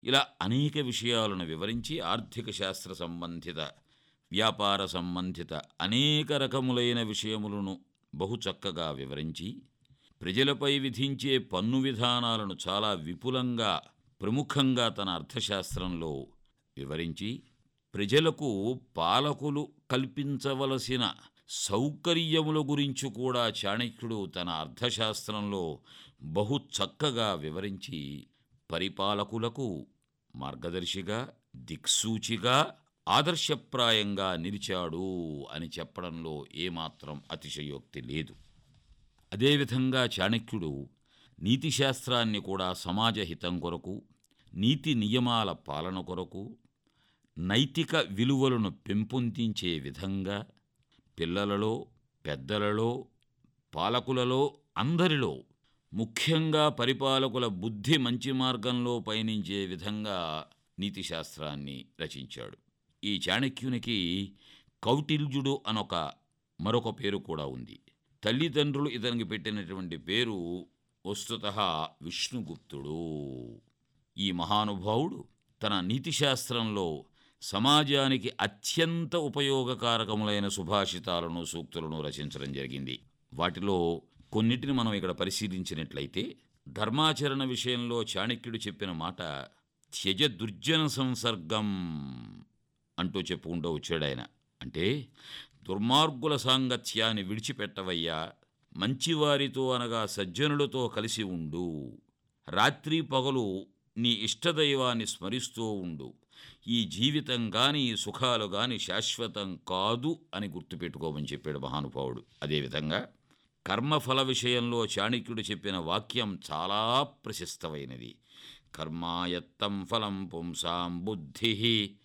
ఇలా అనేక విషయాలను వివరించి ఆర్థిక శాస్త్ర సంబంధిత వ్యాపార సంబంధిత అనేక రకములైన విషయములను బహు చక్కగా వివరించి ప్రజలపై విధించే పన్ను విధానాలను చాలా విపులంగా ప్రముఖంగా తన అర్థశాస్త్రంలో వివరించి ప్రజలకు పాలకులు కల్పించవలసిన సౌకర్యముల గురించి కూడా చాణక్యుడు తన అర్థశాస్త్రంలో బహు చక్కగా వివరించి పరిపాలకులకు మార్గదర్శిగా దిక్సూచిగా ఆదర్శప్రాయంగా నిలిచాడు అని చెప్పడంలో ఏమాత్రం అతిశయోక్తి లేదు అదేవిధంగా చాణక్యుడు నీతిశాస్త్రాన్ని కూడా సమాజ హితం కొరకు నీతి నియమాల పాలన కొరకు నైతిక విలువలను పెంపొందించే విధంగా పిల్లలలో పెద్దలలో పాలకులలో అందరిలో ముఖ్యంగా పరిపాలకుల బుద్ధి మంచి మార్గంలో పయనించే విధంగా నీతిశాస్త్రాన్ని రచించాడు ఈ చాణక్యునికి కౌటిల్యుడు అనొక మరొక పేరు కూడా ఉంది తల్లిదండ్రులు ఇతనికి పెట్టినటువంటి పేరు వస్తుత విష్ణుగుప్తుడు ఈ మహానుభావుడు తన నీతిశాస్త్రంలో సమాజానికి అత్యంత ఉపయోగకారకములైన సుభాషితాలను సూక్తులను రచించడం జరిగింది వాటిలో కొన్నిటిని మనం ఇక్కడ పరిశీలించినట్లయితే ధర్మాచరణ విషయంలో చాణక్యుడు చెప్పిన మాట త్యజ దుర్జన సంసర్గం అంటూ చెప్పుకుంటూ వచ్చాడు ఆయన అంటే దుర్మార్గుల సాంగత్యాన్ని విడిచిపెట్టవయ్యా మంచివారితో అనగా సజ్జనులతో కలిసి ఉండు రాత్రి పగలు నీ ఇష్టదైవాన్ని స్మరిస్తూ ఉండు ఈ జీవితం గాని ఈ సుఖాలు గాని శాశ్వతం కాదు అని గుర్తుపెట్టుకోమని చెప్పాడు మహానుభావుడు అదేవిధంగా కర్మఫల విషయంలో చాణక్యుడు చెప్పిన వాక్యం చాలా ప్రశస్తమైనది కర్మాయత్తం ఫలం పుంసాం బుద్ధి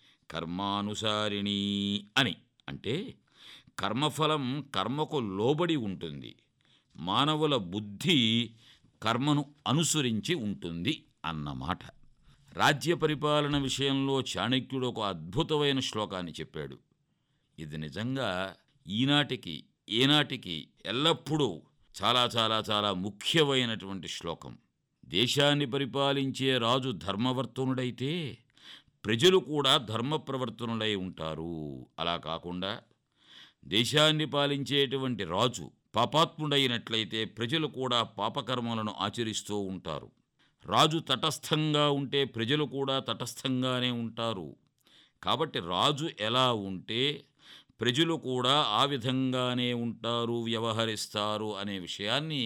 కర్మానుసారిణీ అని అంటే కర్మఫలం కర్మకు లోబడి ఉంటుంది మానవుల బుద్ధి కర్మను అనుసరించి ఉంటుంది అన్నమాట రాజ్య పరిపాలన విషయంలో చాణక్యుడు ఒక అద్భుతమైన శ్లోకాన్ని చెప్పాడు ఇది నిజంగా ఈనాటికి ఏనాటికి ఎల్లప్పుడూ చాలా చాలా చాలా ముఖ్యమైనటువంటి శ్లోకం దేశాన్ని పరిపాలించే రాజు ధర్మవర్తనుడైతే ప్రజలు కూడా ధర్మప్రవర్తనులై ఉంటారు అలా కాకుండా దేశాన్ని పాలించేటువంటి రాజు పాపాత్ముడైనట్లయితే ప్రజలు కూడా పాపకర్మలను ఆచరిస్తూ ఉంటారు రాజు తటస్థంగా ఉంటే ప్రజలు కూడా తటస్థంగానే ఉంటారు కాబట్టి రాజు ఎలా ఉంటే ప్రజలు కూడా ఆ విధంగానే ఉంటారు వ్యవహరిస్తారు అనే విషయాన్ని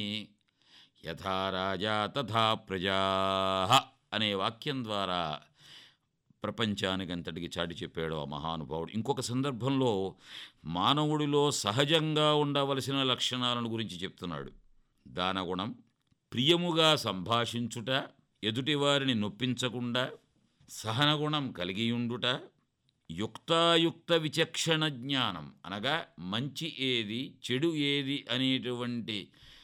యథా రాజా తథా ప్రజా అనే వాక్యం ద్వారా ప్రపంచానికంతటికి చాటి చెప్పాడు ఆ మహానుభావుడు ఇంకొక సందర్భంలో మానవుడిలో సహజంగా ఉండవలసిన లక్షణాలను గురించి చెప్తున్నాడు దానగుణం ప్రియముగా సంభాషించుట ఎదుటివారిని నొప్పించకుండా సహనగుణం కలిగియుండుట యుక్తాయుక్త విచక్షణ జ్ఞానం అనగా మంచి ఏది చెడు ఏది అనేటువంటి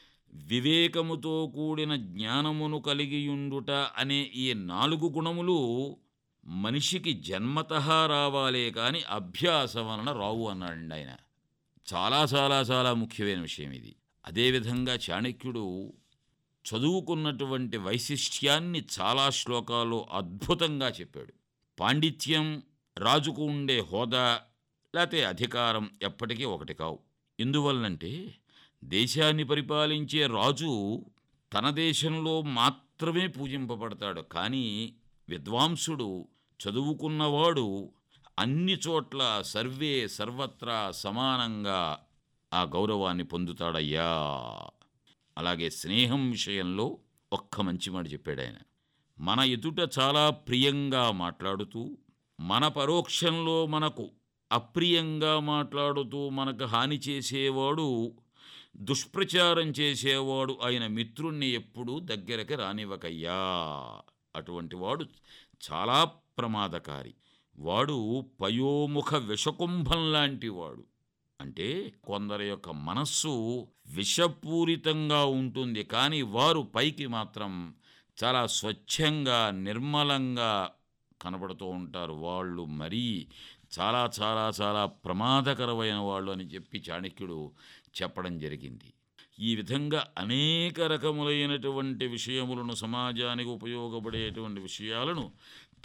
వివేకముతో కూడిన జ్ఞానమును కలిగియుండుట అనే ఈ నాలుగు గుణములు మనిషికి జన్మత రావాలే కానీ అభ్యాసం వలన రావు అన్నాడండి ఆయన చాలా చాలా చాలా ముఖ్యమైన విషయం ఇది అదేవిధంగా చాణక్యుడు చదువుకున్నటువంటి వైశిష్ట్యాన్ని చాలా శ్లోకాల్లో అద్భుతంగా చెప్పాడు పాండిత్యం రాజుకు ఉండే హోదా లేకపోతే అధికారం ఎప్పటికీ ఒకటి కావు ఎందువల్లంటే దేశాన్ని పరిపాలించే రాజు తన దేశంలో మాత్రమే పూజింపబడతాడు కానీ విద్వాంసుడు చదువుకున్నవాడు అన్ని చోట్ల సర్వే సర్వత్రా సమానంగా ఆ గౌరవాన్ని పొందుతాడయ్యా అలాగే స్నేహం విషయంలో ఒక్క మంచి మాట చెప్పాడు ఆయన మన ఎదుట చాలా ప్రియంగా మాట్లాడుతూ మన పరోక్షంలో మనకు అప్రియంగా మాట్లాడుతూ మనకు హాని చేసేవాడు దుష్ప్రచారం చేసేవాడు ఆయన మిత్రుణ్ణి ఎప్పుడూ దగ్గరకు రానివ్వకయ్యా అటువంటి వాడు చాలా ప్రమాదకారి వాడు పయోముఖ విషకుంభం లాంటి వాడు అంటే కొందరి యొక్క మనస్సు విషపూరితంగా ఉంటుంది కానీ వారు పైకి మాత్రం చాలా స్వచ్ఛంగా నిర్మలంగా కనబడుతూ ఉంటారు వాళ్ళు మరీ చాలా చాలా చాలా ప్రమాదకరమైన వాళ్ళు అని చెప్పి చాణక్యుడు చెప్పడం జరిగింది ఈ విధంగా అనేక రకములైనటువంటి విషయములను సమాజానికి ఉపయోగపడేటువంటి విషయాలను